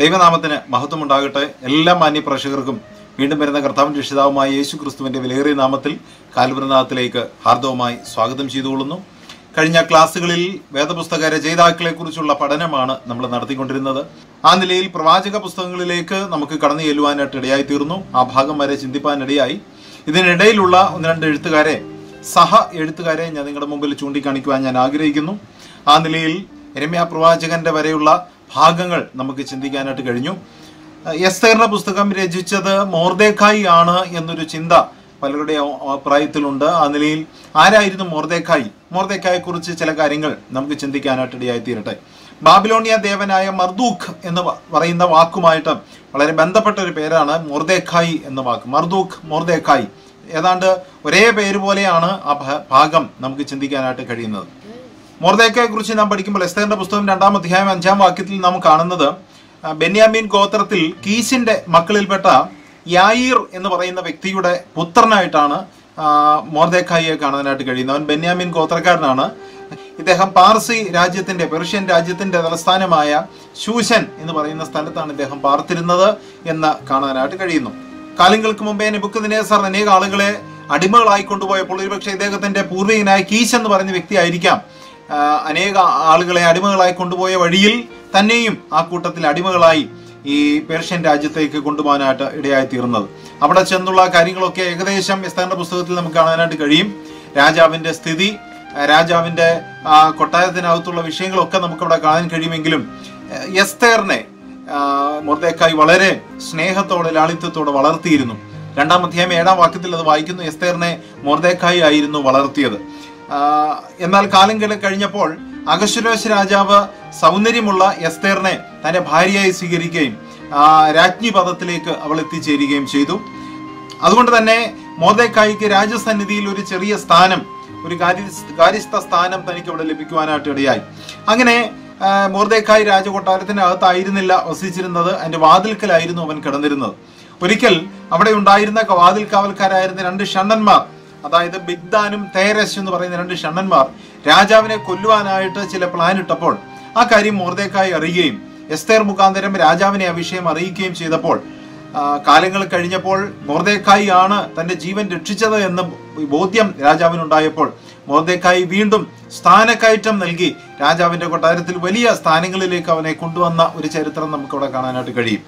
ദൈവനാമത്തിന് മഹത്വം ഉണ്ടാകട്ടെ എല്ലാ മാന്യ പ്രേക്ഷകർക്കും വീണ്ടും വരുന്ന കർത്താവിൻ രക്ഷിതാവുമായ യേശു ക്രിസ്തുവിന്റെ വിലയേറിയ നാമത്തിൽ കാൽവൃനാഥത്തിലേക്ക് ഹാർദവമായി സ്വാഗതം ചെയ്തുകൊള്ളുന്നു കഴിഞ്ഞ ക്ലാസ്സുകളിൽ വേദപുസ്തക രചയിതാക്കളെ കുറിച്ചുള്ള പഠനമാണ് നമ്മൾ നടത്തിക്കൊണ്ടിരുന്നത് ആ നിലയിൽ പ്രവാചക പുസ്തകങ്ങളിലേക്ക് നമുക്ക് കടന്നു ചെല്ലുവാനായിട്ട് ഇടയായി തീർന്നു ആ ഭാഗം വരെ ചിന്തിപ്പാനിടയായി ഇതിനിടയിലുള്ള ഒന്ന് രണ്ട് എഴുത്തുകാരെ സഹ എഴുത്തുകാരെ ഞാൻ നിങ്ങളുടെ മുമ്പിൽ ചൂണ്ടിക്കാണിക്കുവാൻ ഞാൻ ആഗ്രഹിക്കുന്നു ആ നിലയിൽ രമ്യ പ്രവാചകന്റെ വരെയുള്ള ഭാഗങ്ങൾ നമുക്ക് ചിന്തിക്കാനായിട്ട് കഴിഞ്ഞു എസ്തേറിന്റെ പുസ്തകം രചിച്ചത് മോർദേഖായി ആണ് എന്നൊരു ചിന്ത പലരുടെ അഭിപ്രായത്തിലുണ്ട് ആ നിലയിൽ ആരായിരുന്നു മോർദേഖായി മോർദേഖായെ കുറിച്ച് ചില കാര്യങ്ങൾ നമുക്ക് ചിന്തിക്കാനായിട്ട് ഇടയായി തീരട്ടെ ബാബിലോണിയ ദേവനായ മർദൂഖ് എന്ന് പ- പറയുന്ന വാക്കുമായിട്ട് വളരെ ബന്ധപ്പെട്ട ഒരു പേരാണ് മോർദേഖായി എന്ന വാക്ക് മർദൂഖ് മോർദേഖായി ഏതാണ്ട് ഒരേ പേര് പോലെയാണ് ആ ഭ- ഭാഗം നമുക്ക് ചിന്തിക്കാനായിട്ട് കഴിയുന്നത് മോർദേക്കയെ കുറിച്ച് നാം പഠിക്കുമ്പോൾ എസ്തേറിന്റെ പുസ്തകം രണ്ടാം അധ്യായം അഞ്ചാം വാക്യത്തിൽ നാം കാണുന്നത് ആ, ബെന്യാമീൻ ഗോത്രത്തിൽ കീശിന്റെ മക്കളിൽപ്പെട്ട യായിർ എന്ന് പറയുന്ന വ്യക്തിയുടെ പുത്രനായിട്ടാണ് ആ, മോർദേഖായിയെ കാണാനായിട്ട് കഴിയുന്നത് അവൻ ബെന്യാമീൻ ഗോത്രക്കാരനാണ് ഇദ്ദേഹം പാർസി രാജ്യത്തിന്റെ പെർഷ്യൻ രാജ്യത്തിന്റെ തലസ്ഥാനമായ ശൂശൻ എന്ന് പറയുന്ന സ്ഥലത്താണ് ഇദ്ദേഹം പാർത്തിരുന്നത് എന്ന് കാണാനായിട്ട് കഴിയുന്നു കാലങ്ങൾക്ക് മുമ്പേ നെബുക്കദിനേസർ അനേക ആളുകളെ അടിമകളായി കൊണ്ടുപോയപ്പോൾ ഒരുപക്ഷെ ഇദ്ദേഹത്തിന്റെ പൂർവികനായ കീശ് എന്ന് പറയുന്ന വ്യക്തിയായിരിക്കാം ആ, അനേക ആളുകളെ അടിമകളായി കൊണ്ടുപോയ വഴിയിൽ തന്നെയും ആ കൂട്ടത്തിൽ അടിമകളായി ഈ പേർഷ്യൻ രാജ്യത്തേക്ക് കൊണ്ടുപോകാനായിട്ട് ഇടയായി തീർന്നത് അവിടെ ചെന്നുള്ള കാര്യങ്ങളൊക്കെ ഏകദേശം എസ്താന്റെ പുസ്തകത്തിൽ നമുക്ക് കാണാനായിട്ട് കഴിയും രാജാവിന്റെ സ്ഥിതി ആ, രാജാവിന്റെ ആ, കൊട്ടാരത്തിനകത്തുള്ള വിഷയങ്ങളൊക്കെ നമുക്കവിടെ കാണാൻ കഴിയുമെങ്കിലും ആ, എസ്തേറിനെ മൊർദേക്കായി വളരെ സ്നേഹത്തോടെ ലാളിത്യത്തോടെ വളർത്തിയിരുന്നു രണ്ടാം അധ്യായം ഏഴാം വാക്യത്തിൽ അത് വായിക്കുന്നു എസ്തേറിനെ മൊർദേക്കായി ആയിരുന്നു വളർത്തിയത് ആ, എന്നാൽ കാലം കിള കഴിഞ്ഞപ്പോൾ അഗശ്വരോശ് രാജാവ് സൗന്ദര്യമുള്ള എസ്തേറിനെ തന്റെ ഭാര്യയായി സ്വീകരിക്കുകയും ആ, രാജ്ഞി പദത്തിലേക്ക് അവൾ എത്തിച്ചേരുകയും ചെയ്തു അതുകൊണ്ട് തന്നെ മോർദേക്കായിക്ക് രാജസന്നിധിയിൽ ഒരു ചെറിയ സ്ഥാനം ഒരു കാര്യ കാര്യസ്ഥ സ്ഥാനം തനിക്ക് അവിടെ ലഭിക്കുവാനായിട്ട് ഇടയായി അങ്ങനെ ആ, മോർദേക്കായി രാജകൊട്ടാരത്തിനകത്തായിരുന്നില്ല വസിച്ചിരുന്നത് അതിന്റെ വാതിൽക്കലായിരുന്നു അവൻ കിടന്നിരുന്നത് ഒരിക്കൽ അവിടെ ഉണ്ടായിരുന്ന വാതിൽ കാവൽക്കാരായിരുന്ന രണ്ട് ഷണ്ണന്മാർ അതായത് ബിഗ്ദാനും തേരസ് എന്ന് പറയുന്ന രണ്ട് ഷണ്ണന്മാർ രാജാവിനെ കൊല്ലുവാനായിട്ട് ചില പ്ലാൻ ഇട്ടപ്പോൾ ആ കാര്യം മോർദേക്കായി അറിയുകയും എസ്തേർ മുഖാന്തരം രാജാവിനെ ആ വിഷയം അറിയിക്കുകയും ചെയ്തപ്പോൾ ആ, കാലങ്ങൾ കഴിഞ്ഞപ്പോൾ മോർദേക്കായി ആണ് തന്റെ ജീവൻ രക്ഷിച്ചത് എന്ന ബോധ്യം രാജാവിനുണ്ടായപ്പോൾ മോർദേക്കായി വീണ്ടും സ്ഥാനക്കയറ്റം നൽകി രാജാവിന്റെ കൊട്ടാരത്തിൽ വലിയ സ്ഥാനങ്ങളിലേക്ക് അവനെ കൊണ്ടുവന്ന ഒരു ചരിത്രം നമുക്കവിടെ കാണാനായിട്ട് കഴിയും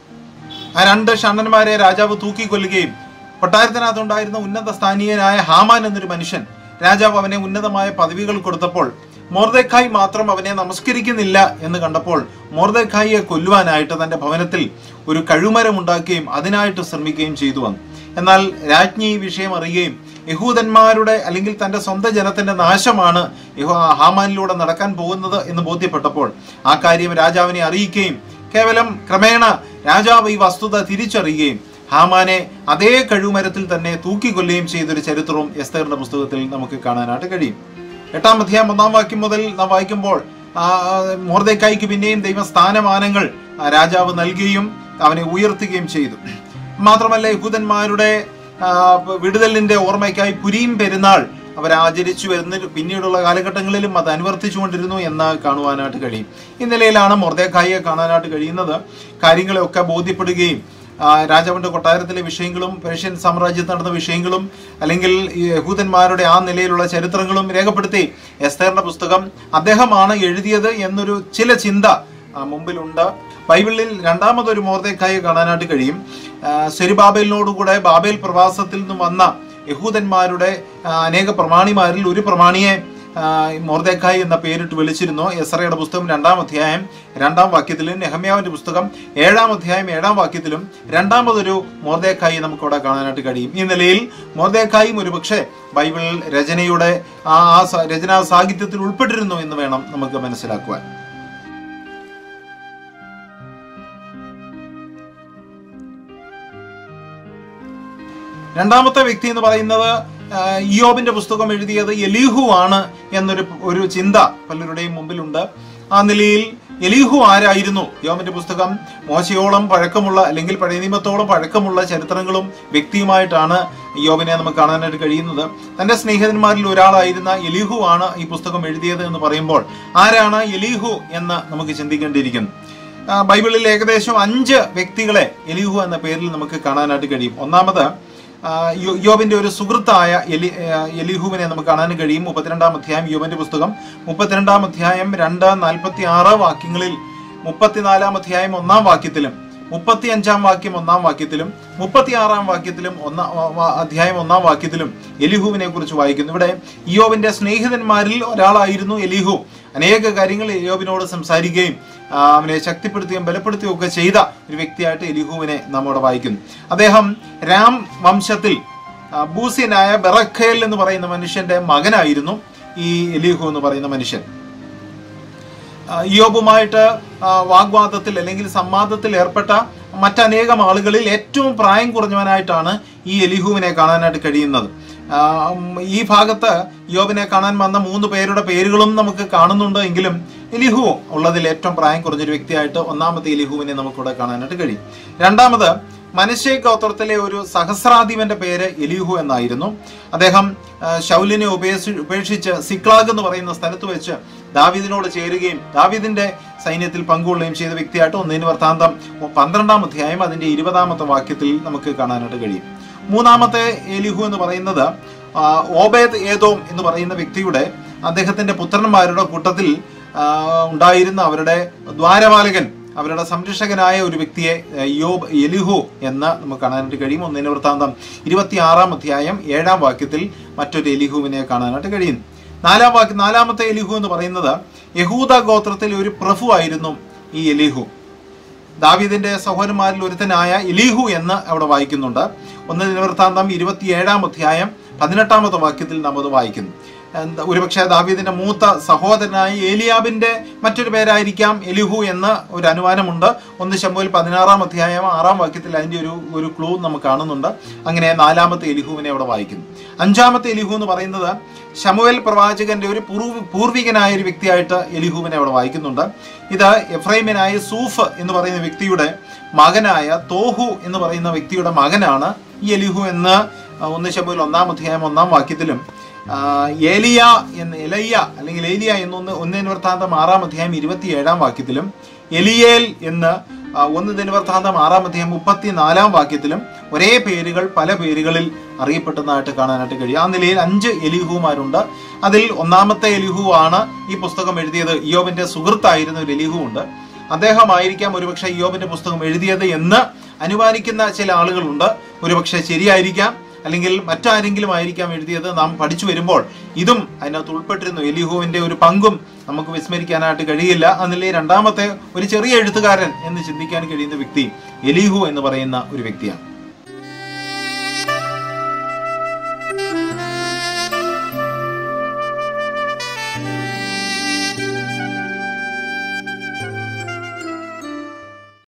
ആ രണ്ട് ഷണ്ണന്മാരെ രാജാവ് തൂക്കിക്കൊല്ലുകയും കൊട്ടാരത്തിനകത്തുണ്ടായിരുന്ന ഉന്നത സ്ഥാനീയനായ ഹാമാൻ എന്നൊരു മനുഷ്യൻ രാജാവ് അവനെ ഉന്നതമായ പദവികൾ കൊടുത്തപ്പോൾ മോർദേഖായി മാത്രം അവനെ നമസ്കരിക്കുന്നില്ല എന്ന് കണ്ടപ്പോൾ മോർദേഖായിയെ കൊല്ലുവാനായിട്ട് തന്റെ ഭവനത്തിൽ ഒരു കഴുമരം ഉണ്ടാക്കുകയും അതിനായിട്ട് ശ്രമിക്കുകയും ചെയ്തു വന്നു എന്നാൽ രാജ്ഞി ഈ വിഷയം അറിയുകയും യഹൂദന്മാരുടെ അല്ലെങ്കിൽ തന്റെ സ്വന്തം ജനത്തിന്റെ നാശമാണ് യഹോ ഹാമാനിലൂടെ നടക്കാൻ പോകുന്നത് എന്ന് ബോധ്യപ്പെട്ടപ്പോൾ ആ കാര്യം രാജാവിനെ അറിയിക്കുകയും കേവലം ക്രമേണ രാജാവ് ഈ വസ്തുത തിരിച്ചറിയുകയും ഹാമാനെ അതേ കഴിവുമരത്തിൽ തന്നെ തൂക്കിക്കൊല്ലുകയും ചെയ്തൊരു ചരിത്രവും എസ്തേറിന്റെ പുസ്തകത്തിൽ നമുക്ക് കാണാനായിട്ട് കഴിയും എട്ടാം അധ്യായം ഒന്നാം വാക്യം മുതൽ നാം വായിക്കുമ്പോൾ ആ, മോർദേക്കായിക്ക് പിന്നെയും ദൈവം സ്ഥാനമാനങ്ങൾ ആ, രാജാവ് നൽകുകയും അവനെ ഉയർത്തുകയും ചെയ്തു മാത്രമല്ല യഹൂദന്മാരുടെ ആ, വിടുതലിന്റെ ഓർമ്മയ്ക്കായി പുരിയും പെരുന്നാൾ അവർ ആചരിച്ചു വരുന്ന പിന്നീടുള്ള കാലഘട്ടങ്ങളിലും അത് അനുവർത്തിച്ചുകൊണ്ടിരുന്നു എന്ന് കാണുവാനായിട്ട് കഴിയും ഈ നിലയിലാണ് മൊർദേഖായിയെ കാണാനായിട്ട് കഴിയുന്നത് കാര്യങ്ങളെയൊക്കെ ബോധ്യപ്പെടുകയും ആ, രാജാവിന്റെ കൊട്ടാരത്തിലെ വിഷയങ്ങളും പേർഷ്യൻ സാമ്രാജ്യത്ത് നടന്ന വിഷയങ്ങളും അല്ലെങ്കിൽ ഈ യഹൂദന്മാരുടെ ആ നിലയിലുള്ള ചരിത്രങ്ങളും രേഖപ്പെടുത്തി എസ്തേറിന്റെ പുസ്തകം അദ്ദേഹമാണ് എഴുതിയത് എന്നൊരു ചില ചിന്ത ആ, മുമ്പിലുണ്ട് ബൈബിളിൽ രണ്ടാമതൊരു മോർദേക്കായെ കാണാനായിട്ട് കഴിയും ആ, സെരുബാബേലിനോടുകൂടെ ബാബേൽ പ്രവാസത്തിൽ നിന്നും വന്ന യഹൂദന്മാരുടെ ആ, അനേക പ്രമാണിമാരിൽ ഒരു പ്രമാണിയെ ആ, മോർദേക്കായി എന്ന പേരിട്ട് വിളിച്ചിരുന്നു എസ്രയുടെ പുസ്തകം രണ്ടാം അധ്യായം രണ്ടാം വാക്യത്തിലും നെഹമ്യാവിന്റെ പുസ്തകം ഏഴാം അധ്യായം ഏഴാം വാക്യത്തിലും രണ്ടാമതൊരു മോർദേക്കായി നമുക്ക് അവിടെ കാണാനായിട്ട് കഴിയും ഈ നിലയിൽ മോർദേക്കായും ഒരു പക്ഷേ ബൈബിൾ രചനയുടെ ആ ആ സ- രചനാ സാഹിത്യത്തിൽ ഉൾപ്പെട്ടിരുന്നു എന്ന് വേണം നമുക്ക് മനസ്സിലാക്കുവാൻ രണ്ടാമത്തെ വ്യക്തി എന്ന് പറയുന്നത് ആ, ഇയോബിന്റെ പുസ്തകം എഴുതിയത് എലീഹു ആണ് എന്നൊരു ഒരു ചിന്ത പലരുടെയും മുമ്പിലുണ്ട് ആ നിലയിൽ എലീഹു ആരായിരുന്നു യോബിന്റെ പുസ്തകം മോശയോളം പഴക്കമുള്ള അല്ലെങ്കിൽ പഴയ നിയമത്തോളം പഴക്കമുള്ള ചരിത്രങ്ങളും വ്യക്തിയുമായിട്ടാണ് യോബിനെ നമുക്ക് കാണാനായിട്ട് കഴിയുന്നത് തന്റെ സ്നേഹിതന്മാരിൽ ഒരാളായിരുന്ന എലീഹു ആണ് ഈ പുസ്തകം എഴുതിയത് എന്ന് പറയുമ്പോൾ ആരാണ് എലീഹു എന്ന് നമുക്ക് ചിന്തിക്കേണ്ടിയിരിക്കുന്നു ആ, ബൈബിളിൽ ഏകദേശം അഞ്ച് വ്യക്തികളെ എലിഹു എന്ന പേരിൽ നമുക്ക് കാണാനായിട്ട് കഴിയും ഒന്നാമത് ആ, യോ- യോബിന്റെ ഒരു സുഹൃത്തായ എലി ആ, എലിഹുവിനെ നമുക്ക് കാണാൻ കഴിയും മുപ്പത്തിരണ്ടാം അധ്യായം യോബിന്റെ പുസ്തകം മുപ്പത്തിരണ്ടാം അധ്യായം രണ്ട് നാൽപ്പത്തി ആറ് വാക്യങ്ങളിൽ മുപ്പത്തിനാലാം അധ്യായം ഒന്നാം വാക്യത്തിലും മുപ്പത്തി അഞ്ചാം വാക്യം ഒന്നാം വാക്യത്തിലും മുപ്പത്തിയാറാം വാക്യത്തിലും ഒന്നാം അധ്യായം ഒന്നാം വാക്യത്തിലും എലിഹുവിനെ കുറിച്ച് വായിക്കുന്നു ഇവിടെ ഇയോബിന്റെ സ്നേഹിതന്മാരിൽ ഒരാളായിരുന്നു എലിഹു അനേക കാര്യങ്ങൾ യോബിനോട് സംസാരിക്കുകയും ആ, അവനെ ശക്തിപ്പെടുത്തുകയും ബലപ്പെടുത്തുകയും ഒക്കെ ചെയ്ത ഒരു വ്യക്തിയായിട്ട് എലിഹുവിനെ നമ്മോട് വായിക്കുന്നു അദ്ദേഹം രാം വംശത്തിൽ ആ, ബൂസ്യനായ ബെറഖേൽ എന്ന് പറയുന്ന മനുഷ്യന്റെ മകനായിരുന്നു ഈ എലിഹു എന്ന് പറയുന്ന മനുഷ്യൻ ആ, ഇയോബുമായിട്ട് ആ, വാഗ്വാദത്തിൽ അല്ലെങ്കിൽ സംവാദത്തിൽ ഏർപ്പെട്ട മറ്റനേകം ആളുകളിൽ ഏറ്റവും പ്രായം കുറഞ്ഞവനായിട്ടാണ് ഈ എലിഹുവിനെ കാണാനായിട്ട് കഴിയുന്നത് ആ, ഉം, ഈ ഭാഗത്ത് യോബിനെ കാണാൻ വന്ന മൂന്ന് പേരുടെ പേരുകളും നമുക്ക് കാണുന്നുണ്ട് എങ്കിലും എലിഹു ഉള്ളതിൽ ഏറ്റവും പ്രായം കുറഞ്ഞൊരു വ്യക്തിയായിട്ട് ഒന്നാമത്തെ എലിഹുവിനെ നമുക്കിവിടെ കാണാനായിട്ട് കഴിയും രണ്ടാമത് മനശ്ശേ ഗോത്രത്തിലെ ഒരു സഹസ്രാധിപന്റെ പേര് എലിഹു എന്നായിരുന്നു അദ്ദേഹം ആ, ശൗലിനെ ഉപേക്ഷി ഉപേക്ഷിച്ച് സിക്ലാഗ് എന്ന് പറയുന്ന സ്ഥലത്ത് വെച്ച് ദാവീദിനോട് ചേരുകയും ദാവീദിന്റെ സൈന്യത്തിൽ പങ്കുകൊള്ളുകയും ചെയ്ത വ്യക്തിയായിട്ട് ഒന്നിന് വൃത്താന്തം പന്ത്രണ്ടാം അധ്യായം അതിന്റെ ഇരുപതാമത്തെ വാക്യത്തിൽ നമുക്ക് കാണാനായിട്ട് കഴിയും മൂന്നാമത്തെ എലിഹു എന്ന് പറയുന്നത് ആ, ഓബേദ് ഏതോം എന്ന് പറയുന്ന വ്യക്തിയുടെ അദ്ദേഹത്തിന്റെ പുത്രന്മാരുടെ കൂട്ടത്തിൽ ആ, ഉണ്ടായിരുന്ന അവരുടെ ദ്വാരപാലകൻ അവരുടെ സംരക്ഷകനായ ഒരു വ്യക്തിയെ ഏഹ്, യോബ് എലിഹു എന്ന് നമുക്ക് കാണാനായിട്ട് കഴിയും ഒന്നിന് വൃത്താന്തം ഇരുപത്തിയാറാം അധ്യായം ഏഴാം വാക്യത്തിൽ മറ്റൊരു എലിഹുവിനെ കാണാനായിട്ട് കഴിയും നാലാം വാക്യം നാലാമത്തെ എലിഹു എന്ന് പറയുന്നത് യഹൂദ ഗോത്രത്തിലെ ഒരു പ്രഭു ആയിരുന്നു ഈ എലിഹു ദാവീദിന്റെ സഹോദരന്മാരിൽ ഒരുത്തനായ എലീഹു എന്ന് അവിടെ വായിക്കുന്നുണ്ട് ഒന്ന് നിവൃത്താന്തം ഇരുപത്തിയേഴാം അധ്യായം പതിനെട്ടാമത്തെ വാക്യത്തിൽ നാം അത് വായിക്കുന്നു എന്താ, ഒരുപക്ഷെ ദാവീദിന്റെ മൂത്ത സഹോദരനായ ഏലിയാബിന്റെ മറ്റൊരു പേരായിരിക്കാം എലിഹു എന്ന് ഒരു അനുമാനമുണ്ട് ഒന്ന് ശമ്പുവിൽ പതിനാറാം അധ്യായം ആറാം വാക്യത്തിൽ അതിന്റെ ഒരു ഒരു ക്ലൂ നമുക്ക് കാണുന്നുണ്ട് അങ്ങനെ നാലാമത്തെ എലിഹുവിനെ അവിടെ വായിക്കുന്നു അഞ്ചാമത്തെ എലിഹു എന്ന് പറയുന്നത് ശമുവേൽ പ്രവാചകന്റെ ഒരു പൂർവ പൂർവികനായ ഒരു വ്യക്തിയായിട്ട് എലിഹുവിനെ അവിടെ വായിക്കുന്നുണ്ട് ഇത് എഫ്രൈമിനായ സൂഫ് എന്ന് പറയുന്ന വ്യക്തിയുടെ മകനായ തോഹു എന്ന് പറയുന്ന വ്യക്തിയുടെ മകനാണ് ഈ എലിഹു എന്ന് ഒന്ന് ശമുവേൽ ഒന്നാം അധ്യായം ഒന്നാം വാക്യത്തിലും ആ, ഏലിയ എന്ന് എലയ്യ അല്ലെങ്കിൽ ഏലിയ എന്നൊന്ന് ഒന്നിന് വൃത്താന്തം ആറാം അധ്യായം ഇരുപത്തിയേഴാം വാക്യത്തിലും എലിയേൽ എന്ന് ആ, ഒന്ന് ദിനവൃത്താന്തം ആറാം അധ്യായം മുപ്പത്തിനാലാം വാക്യത്തിലും ഒരേ പേരുകൾ പല പേരുകളിൽ അറിയപ്പെടുന്നതായിട്ട് കാണാനായിട്ട് കഴിയും ആ നിലയിൽ അഞ്ച് എലിഹുമാരുണ്ട് അതിൽ ഒന്നാമത്തെ എലിഹു ആണ് ഈ പുസ്തകം എഴുതിയത് ഇയോബിന്റെ സുഹൃത്തായിരുന്ന ഒരു എലിഹു ഉണ്ട് അദ്ദേഹമായിരിക്കാം ഒരുപക്ഷെ ഇയോബിന്റെ പുസ്തകം എഴുതിയത് എന്ന് അനുമാനിക്കുന്ന ചില ആളുകളുണ്ട് ഒരുപക്ഷെ ശരിയായിരിക്കാം അല്ലെങ്കിൽ മറ്റാരെങ്കിലും ആയിരിക്കാം എഴുതിയത് നാം പഠിച്ചു വരുമ്പോൾ ഇതും അതിനകത്ത് ഉൾപ്പെട്ടിരുന്നു എലിഹുവിന്റെ ഒരു പങ്കും നമുക്ക് വിസ്മരിക്കാനായിട്ട് കഴിയില്ല അതിലെ രണ്ടാമത്തെ ഒരു ചെറിയ എഴുത്തുകാരൻ എന്ന് ചിന്തിക്കാൻ കഴിയുന്ന വ്യക്തി എലിഹു എന്ന് പറയുന്ന ഒരു വ്യക്തിയാണ്